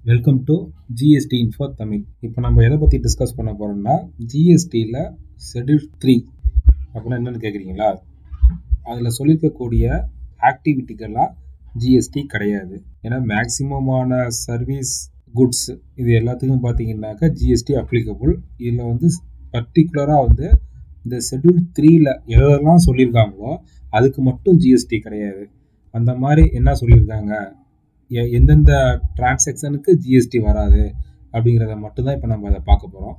welcome to GST info Tamil இப்போ நம்ம எதை பற்றி டிஸ்கஸ் பண்ண போகிறோம்னா ஜிஎஸ்டியில் ஷெட்யூல் த்ரீ அப்படின்னா என்னென்னு கேட்குறீங்களா அதில் சொல்லியிருக்கக்கூடிய ஆக்டிவிட்டிக்கெல்லாம் ஜிஎஸ்டி கிடையாது ஏன்னா மேக்சிமமான சர்வீஸ் குட்ஸ் இது எல்லாத்துக்கும் பார்த்தீங்கன்னாக்கா ஜிஎஸ்டி அப்ளிகபிள் இதில் வந்து பர்டிகுலராக வந்து இந்த ஷெட்யூல் த்ரீல எதெல்லாம் சொல்லியிருக்காங்களோ அதுக்கு மட்டும் ஜிஎஸ்டி கிடையாது அந்த மாதிரி என்ன சொல்லியிருக்காங்க எ- எந்தெந்த டிரான்சாக்ஷனுக்கு ஜிஎஸ்டி வராது அப்படிங்கிறத மட்டும்தான் இப்போ நம்ம அதை பார்க்க போகிறோம்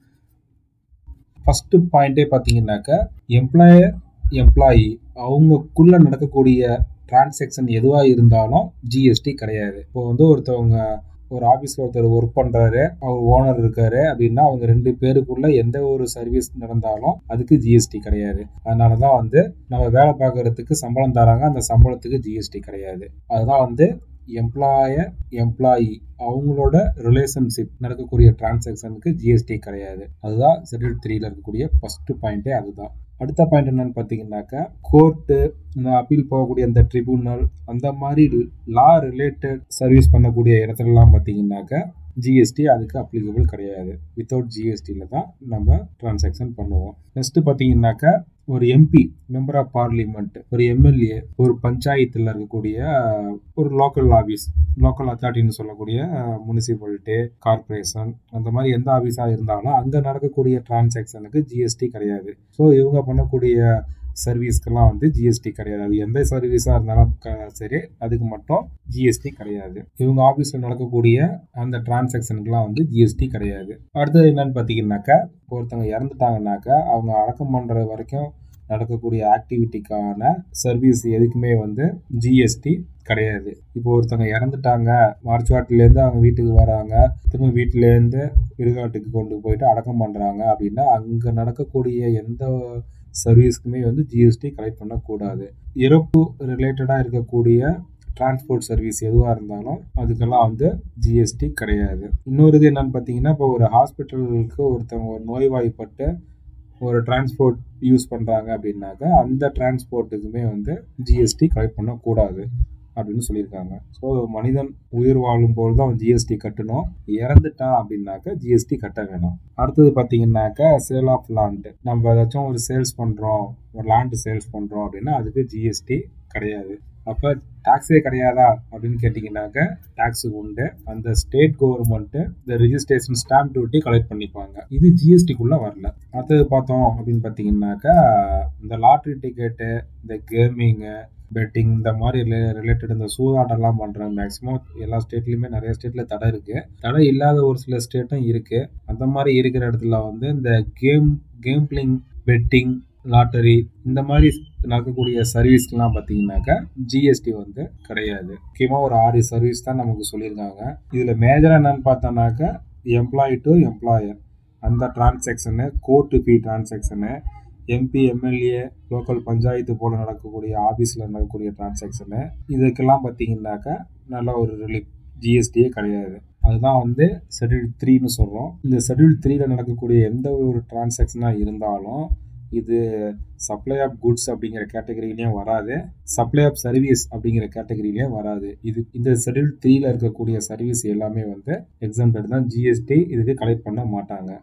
ஃபஸ்ட்டு பாயிண்டே பார்த்தீங்கன்னாக்கா எம்ப்ளாயர் எம்ப்ளாயி அவங்கக்குள்ளே நடக்கக்கூடிய டிரான்சாக்ஷன் எதுவாக இருந்தாலும் ஜிஎஸ்டி கிடையாது இப்போ வந்து ஒருத்தவங்க ஒரு ஆஃபீஸில் ஒருத்தர் ஒர்க் பண்ணுறாரு அவர் ஓனர் இருக்காரு அப்படின்னா அவங்க ரெண்டு பேருக்குள்ள எந்த ஒரு சர்வீஸ் நடந்தாலும் அதுக்கு ஜிஎஸ்டி கிடையாது அதனால தான் வந்து நம்ம வேலை பார்க்கறதுக்கு சம்பளம் தராங்க அந்த சம்பளத்துக்கு ஜிஎஸ்டி கிடையாது அதுதான் வந்து எம்ப்ளாயர் எம்ப்ளாயி அவங்களோட ரிலேஷன்ஷிப் நடக்கக்கூடிய டிரான்சாக்ஷனுக்கு ஜிஎஸ்டி கிடையாது அதுதான் ஷெட்யூல் த்ரீல இருக்கக்கூடிய ஃபர்ஸ்ட் பாயிண்டே அதுதான் அடுத்த பாயிண்ட் என்னன்னு பார்த்தீங்கன்னாக்கா கோர்ட்டு இந்த அப்பீல் போகக்கூடிய அந்த ட்ரிபியூனல் அந்த மாதிரி லா ரிலேட்டட் சர்வீஸ் பண்ணக்கூடிய இடத்துலலாம் பார்த்தீங்கன்னாக்கா ஜிஎஸ்டி அதுக்கு அப்ளிகபிள் கிடையாது வித்தவுட் ஜிஎஸ்டியில் தான் நம்ம டிரான்சாக்ஷன் பண்ணுவோம் நெக்ஸ்ட் பார்த்தீங்கன்னாக்கா ஒரு எம்பி மெம்பர் ஆஃப் பார்லிமெண்ட் ஒரு எம்எல்ஏ ஒரு பஞ்சாயத்தில் இருக்கக்கூடிய அஹ், ஒரு லோக்கல் ஆஃபீஸ் லோக்கல் அத்தாரிட்டின்னு சொல்லக்கூடிய முனிசிபாலிட்டி கார்ப்பரேஷன் அந்த மாதிரி எந்த ஆஃபீஸாக இருந்தாலும் அங்கே நடக்கக்கூடிய டிரான்சாக்ஷனுக்கு ஜிஎஸ்டி கிடையாது ஸோ இவங்க பண்ணக்கூடிய சர்வீஸ்க்கெல்லாம் வந்து ஜிஎஸ்டி கிடையாது அது எந்த சர்வீஸாக இருந்தாலும் க- சரி அதுக்கு மட்டும் ஜிஎஸ்டி கிடையாது இவங்க ஆஃபீஸில் நடக்கக்கூடிய அந்த டிரான்சாக்ஷனுக்குலாம் வந்து ஜிஎஸ்டி கிடையாது அடுத்தது என்னன்னு பார்த்தீங்கன்னாக்கா இப்போ ஒருத்தவங்க இறந்துட்டாங்கன்னாக்கா அவங்க அடக்கம் பண்ணுற வரைக்கும் நடக்கக்கூடிய ஆக்டிவிட்டிக்கான சர்வீஸ் எதுக்குமே வந்து ஜிஎஸ்டி கிடையாது இப்போ ஒருத்தவங்க இறந்துட்டாங்க மார்ச்வாட்டிலேருந்து அவங்க வீட்டுக்கு வராங்க திரும்ப வீட்டிலேருந்து இடுகாட்டுக்கு கொண்டு போயிட்டு அடக்கம் பண்ணுறாங்க அப்படின்னா அங்கே நடக்கக்கூடிய எந்த சர்வீஸ்க்குமே வந்து ஜிஎஸ்டி கலெக்ட் பண்ணக்கூடாது இறப்பு ரிலேட்டடாக இருக்கக்கூடிய டிரான்ஸ்போர்ட் சர்வீஸ் எதுவாக இருந்தாலும் அதுக்கெல்லாம் வந்து ஜிஎஸ்டி கிடையாது இன்னொரு இது என்னன்னு பார்த்தீங்கன்னா இப்போ ஒரு ஹாஸ்பிட்டலுக்கு ஒருத்தவங்க ஒரு நோய்வாய்ப்பட்டு ஒரு டிரான்ஸ்போர்ட் யூஸ் பண்ணுறாங்க அப்படின்னாக்கா அந்த டிரான்ஸ்போர்ட்டுக்குமே வந்து ஜிஎஸ்டி கலெக்ட் பண்ணக்கூடாது அப்படின்னு சொல்லியிருக்காங்க ஸோ மனிதன் உயிர் வாழும்போது தான் ஜிஎஸ்டி கட்டணும் இறந்துட்டான் அப்படின்னாக்கா ஜிஎஸ்டி கட்ட வேணும் அடுத்தது பார்த்தீங்கன்னாக்கா சேல் ஆஃப் லேண்ட் நம்ம ஏதாச்சும் ஒரு சேல்ஸ் பண்ணுறோம் ஒரு லேண்டு சேல்ஸ் பண்ணுறோம் அப்படின்னா அதுக்கு ஜிஎஸ்டி கிடையாது அப்போ டாக்ஸே கிடையாதா அப்படின்னு கேட்டிங்கன்னாக்க டாக்ஸ் உண்டு அந்த ஸ்டேட் கவர்மெண்ட்டு இந்த ரிஜிஸ்ட்ரேஷன் ஸ்டாம்ப் டியூட்டி கலெக்ட் பண்ணிப்பாங்க இது ஜிஎஸ்டிக்குள்ளே வரல அடுத்தது பார்த்தோம் அப்படின்னு பார்த்தீங்கன்னாக்கா இந்த லாட்ரி டிக்கெட்டு இந்த கேமிங்கு பெட்டிங் இந்த மாதிரி ரிலேட்டட் இந்த சூதாட்டம்லாம் பண்ணுறாங்க மேக்ஸிமம் எல்லா ஸ்டேட்லையுமே நிறைய ஸ்டேட்டில் தடை இருக்குது தடை இல்லாத ஒரு சில ஸ்டேட்டும் இருக்குது அந்த மாதிரி இருக்கிற இடத்துல வந்து இந்த game game playing betting lottery இந்த மாதிரி நடக்கக்கூடிய சர்வீஸ்க்கெலாம் பார்த்தீங்கன்னாக்கா ஜிஎஸ்டி வந்து கிடையாது முக்கியமாக ஒரு ஆறு சர்வீஸ் தான் நமக்கு சொல்லியிருக்காங்க இதில் மேஜராக என்னன்னு பார்த்தோன்னாக்கா எம்ப்ளாயி டு எம்ப்ளாயர் அந்த transaction court fee transaction MP MLA local panchayat போல நடக்கக்கூடிய ஆஃபீஸில் நடக்கக்கூடிய டிரான்சாக்ஷனு இதுக்கெல்லாம் பார்த்தீங்கன்னாக்கா நல்ல ஒரு ரிலீஃப் ஜிஎஸ்டியே கிடையாது அதுதான் வந்து ஷெட்யூல் த்ரீன்னு சொல்கிறோம் இந்த ஷெட்யூல் த்ரீல நடக்கக்கூடிய எந்த ஒரு டிரான்சாக்ஷனாக இருந்தாலும் இது சப்ளை ஆஃப் குட்ஸ் அப்படிங்கிற கேட்டகரியிலையும் வராது சப்ளை ஆஃப் சர்வீஸ் அப்படிங்கிற கேட்டகரியிலையும் வராது இது இந்த ஷெட்யூல் த்ரீல இருக்கக்கூடிய சர்வீஸ் எல்லாமே வந்து எக்ஸாம்பிள் தான் ஜிஎஸ்டி இதுக்கு கலெக்ட் பண்ண மாட்டாங்க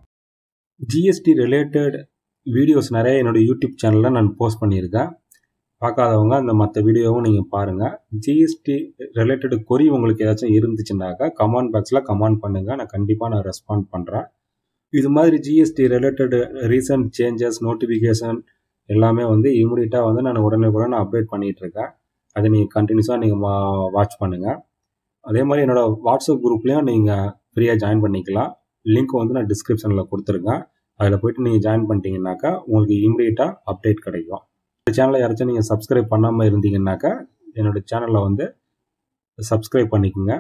ஜிஎஸ்டி ரிலேட்டட் வீடியோஸ் நிறைய என்னோட யூடியூப் சேனலில் நான் போஸ்ட் பண்ணியிருக்கேன் பார்க்காதவங்க அந்த மற்ற வீடியோவும் நீங்கள் பாருங்கள் ஜிஎஸ்டி ரிலேட்டட் கொரி உங்களுக்கு ஏதாச்சும் இருந்துச்சுன்னாக்கா கமெண்ட் பாக்ஸில் கமெண்ட் பண்ணுங்கள் நான் கண்டிப்பாக நான் ரெஸ்பாண்ட் பண்ணுறேன் இது மாதிரி GST related recent changes notification எல்லாமே வந்து இமீடியட்டாக வந்து நான் உடனே உடனே அப்டேட் பண்ணிகிட்டு இருக்கேன் அதை நீங்கள் கண்டினியூஸாக நீங்கள் வாட்ச் பண்ணுங்கள் அதே மாதிரி என்னோட வாட்ஸ்அப் குரூப்லேயும் நீங்கள் ஃப்ரீயாக ஜாயின் பண்ணிக்கலாம் லிங்க் வந்து நான் டிஸ்கிரிப்ஷனில் கொடுத்துருக்கேன் அதில் போயிட்டு நீங்கள் ஜாயின் பண்ணிட்டீங்கன்னாக்கா உங்களுக்கு இமீடியட்டாக அப்டேட் கிடைக்கும் இந்த சேனலை யாராச்சும் நீங்கள் சப்ஸ்கிரைப் பண்ணாமல் இருந்தீங்கன்னாக்கா என்னோட சேனலை வந்து சப்ஸ்கிரைப் பண்ணிக்கோங்க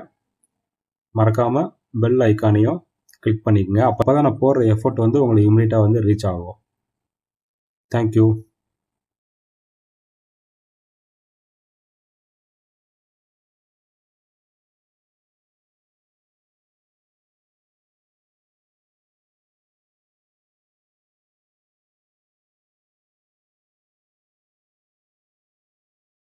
மறக்காமல் பெல் ஐக்கானையும் கிளிக் பண்ணிக்கோங்க அப்போ தான் நான் போடுற எஃபர்ட் வந்து உங்களுக்கு இமீடியட்டாக வந்து ரீச் ஆகும் தேங்க்யூ